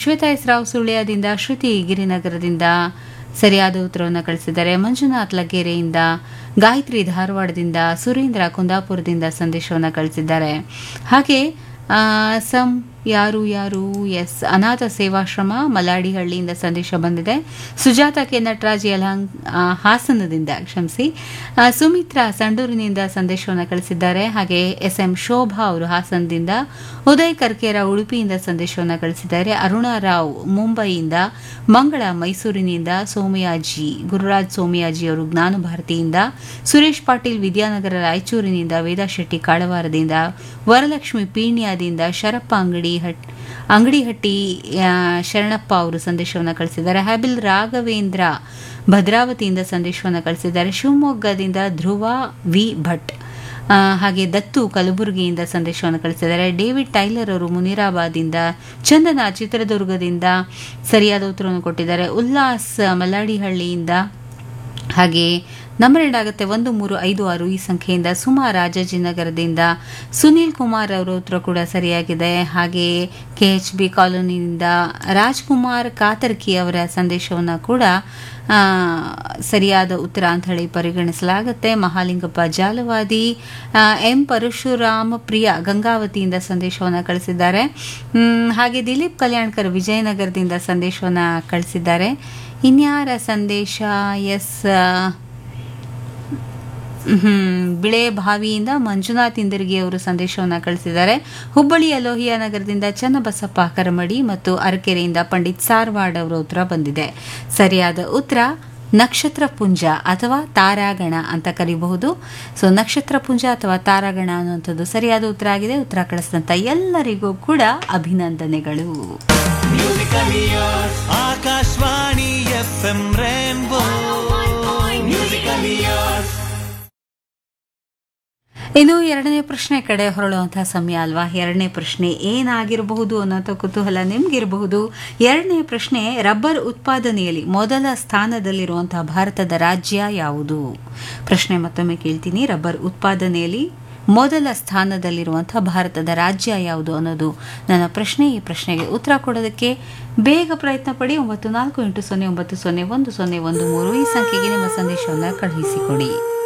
Shweta S Rao ಸುಳ್ಯದಿಂದ ಶ್ರುತಿ ಗಿರಿನಗರದಿಂದ ಸರಿಯಾದ ಉತ್ತರವನ್ನು ಕಳಿಸಿದ್ದಾರೆ ಮಂಜುನಾಥ್ ಲಗ್ಗೆರೆಯಿಂದ ಗಾಯತ್ರಿ ಧಾರವಾಡದಿಂದ ಸುರೇಂದ್ರ ಕುಂದಾಪುರದಿಂದ ಸಂದೇಶವನ್ನು ಕಳಿಸಿದ್ದಾರೆ ಹಾಗೆ ಆ, ಸಂ ಯಾರು ಯಾರು ಎಸ್ ಅನಾಥ ಸೇವಾಶ್ರಮ ಮಲಾಡಿಹಳ್ಳಿಯಿಂದ ಸಂದೇಶ ಬಂದಿದೆ ಸುಜಾತ ಕೆ ನಟರಾಜ್ ಯಲಹಂಗ್ ಆ, ಹಾಸನದಿಂದ ಕ್ಷಮಿಸಿ ಆ, ಸುಮಿತ್ರಾ ಸಂಡೂರಿನಿಂದ ಸಂದೇಶವನ್ನು ಕಳಿಸಿದ್ದಾರೆ ಹಾಗೆ ಎಸ್ ಎಂ ಶೋಭಾ ಅವರು ಹಾಸನದಿಂದ ಉದಯ್ ಕರ್ಕೇರ ಉಡುಪಿಯಿಂದ ಸಂದೇಶವನ್ನು ಕಳಿಸಿದ್ದಾರೆ ಅರುಣಾ ರಾವ್ ಮುಂಬೈಯಿಂದ ಮಂಗಳ ಮೈಸೂರಿನಿಂದ ಸೋಮಯಾಜಿ ಗುರುರಾಜ್ ಸೋಮಯಾಜಿ ಅವರು ಜ್ಞಾನ ಭಾರತಿಯಿಂದ ಸುರೇಶ್ ಪಾಟೀಲ್ ವಿದ್ಯಾನಗರ ರಾಯಚೂರಿನಿಂದ ವೇದಾ ಶೆಟ್ಟಿ ಕಾಳವಾರದಿಂದ ವರಲಕ್ಷ್ಮಿ ಪೀಣ್ಯದಿಂದ ಶರಪ್ಪ ಅಂಗಡಿ ಹಟ್ ಅಂಗಡಿಹಟ್ಟಿ ಆ, ಶರಣಪ್ಪ ಅವರು ಸಂದೇಶವನ್ನು ಕಳಿಸಿದ್ದಾರೆ ಹ್ಯಾಬಿಲ್ ರಾಘವೇಂದ್ರ ಭದ್ರಾವತಿಯಿಂದ ಸಂದೇಶವನ್ನು ಕಳಿಸಿದ್ದಾರೆ ಶಿವಮೊಗ್ಗದಿಂದ ಧ್ರುವ ವಿ ಭಟ್ ಆ, ಹಾಗೆ ದತ್ತು ಕಲಬುರಗಿಯಿಂದ ಸಂದೇಶವನ್ನು ಕಳಿಸಿದ್ದಾರೆ ಡೇವಿಡ್ ಟೈಲರ್ ಅವರು ಮುನಿರಾಬಾದಿಂದ ಚಂದನ ಚಿತ್ರದುರ್ಗದಿಂದ ಸರಿಯಾದ ಉತ್ತರವನ್ನು ಕೊಟ್ಟಿದ್ದಾರೆ ಉಲ್ಲಾಸ್ ಮಲ್ಲಾಡಿಹಳ್ಳಿಯಿಂದ ಹಾಗೆ ನಂಬರ್ ಎಂಡ್ ಆಗುತ್ತೆ ಒಂದು ಮೂರು ಐದು ಆರು ಈ ಸಂಖ್ಯೆಯಿಂದ ಸುಮಾ ರಾಜಾಜಿನಗರದಿಂದ ಸುನೀಲ್ ಕುಮಾರ್ ಅವರ ಉತ್ತರ ಕೂಡ ಸರಿಯಾಗಿದೆ ಹಾಗೆ ಕೆ ಎಚ್ ಬಿ ಕಾಲೋನಿಯಿಂದ ರಾಜ್ಕುಮಾರ್ ಕಾತರ್ಕಿ ಅವರ ಸಂದೇಶವನ್ನು ಕೂಡ ಆ, ಸರಿಯಾದ ಉತ್ತರ ಅಂತ ಹೇಳಿ ಪರಿಗಣಿಸಲಾಗುತ್ತೆ ಮಹಾಲಿಂಗಪ್ಪ ಜಾಲವಾದಿ ಆ, ಎಂ ಪರಶುರಾಮ ಪ್ರಿಯ ಗಂಗಾವತಿಯಿಂದ ಸಂದೇಶವನ್ನು ಕಳಿಸಿದ್ದಾರೆ ಮ್, ಹಾಗೆ ದಿಲೀಪ್ ಕಲ್ಯಾಣ್ಕರ್ ವಿಜಯನಗರದಿಂದ ಸಂದೇಶವನ್ನು ಕಳಿಸಿದ್ದಾರೆ ಇನ್ಯಾರ ಸಂದೇಶ ಎಸ್ ಹ್ಮ್ ಬಿಳೆ ಬಾವಿಯಿಂದ ಮಂಜುನಾಥ್ ಇಂದರ್ಗಿ ಅವರು ಸಂದೇಶವನ್ನು ಕಳಿಸಿದ್ದಾರೆ ಹುಬ್ಬಳ್ಳಿಯ ಲೋಹಿಯಾ ನಗರದಿಂದ ಚನ್ನಬಸಪ್ಪ ಕರಮಡಿ ಮತ್ತು ಅರಕೆರೆಯಿಂದ ಪಂಡಿತ್ ಸಾರ್ವಾಡ್ ಅವರ ಉತ್ತರ ಬಂದಿದೆ ಸರಿಯಾದ ಉತ್ತರ ನಕ್ಷತ್ರ ಪುಂಜ ಅಥವಾ ತಾರಾಗಣ ಅಂತ ಕರಿಬಹುದು ಸೊ ನಕ್ಷತ್ರ ಪುಂಜ ಅಥವಾ ತಾರಾಗಣ ಅನ್ನುವಂಥದ್ದು ಸರಿಯಾದ ಉತ್ತರ ಆಗಿದೆ ಉತ್ತರ ಕಳಿಸಿದಂಥ ಎಲ್ಲರಿಗೂ ಕೂಡ ಅಭಿನಂದನೆಗಳು Akashvani F M rainbow musical years ಇನ್ನು ಎರಡನೇ ಪ್ರಶ್ನೆ ಕಡೆ ಹೊರಳುವಂತಹ ಸಮಯ ಅಲ್ವಾ ಎರಡನೇ ಪ್ರಶ್ನೆ ಏನಾಗಿರಬಹುದು ಅನ್ನೋ ಕುತೂಹಲ ನಿಮ್ಗಿರಬಹುದು ಎರಡನೇ ಪ್ರಶ್ನೆ ರಬ್ಬರ್ ಉತ್ಪಾದನೆಯಲ್ಲಿ ಮೊದಲ ಸ್ಥಾನದಲ್ಲಿರುವಂತಹ ಭಾರತದ ರಾಜ್ಯ ಯಾವುದು ಪ್ರಶ್ನೆ ಮತ್ತೊಮ್ಮೆ ಕೇಳ್ತೀನಿ ರಬ್ಬರ್ ಉತ್ಪಾದನೆಯಲ್ಲಿ ಮೊದಲ ಸ್ಥಾನದಲ್ಲಿರುವಂತಹ ಭಾರತದ ರಾಜ್ಯ ಯಾವುದು ಅನ್ನೋದು ನನ್ನ ಪ್ರಶ್ನೆ ಈ ಪ್ರಶ್ನೆಗೆ ಉತ್ತರ ಕೊಡೋದಕ್ಕೆ ಬೇಗ ಪ್ರಯತ್ನ ಪಡಿ ಒಂಬತ್ತು ನಾಲ್ಕು ಎಂಟು ಸೊನ್ನೆ ಒಂಬತ್ತು ಸೊನ್ನೆ ಒಂದು ಸೊನ್ನೆ ಒಂದು ಮೂರು ಈ ಸಂಖ್ಯೆಗೆ ನಿಮ್ಮ ಸಂದೇಶವನ್ನು ಕಳುಹಿಸಿಕೊಡಿ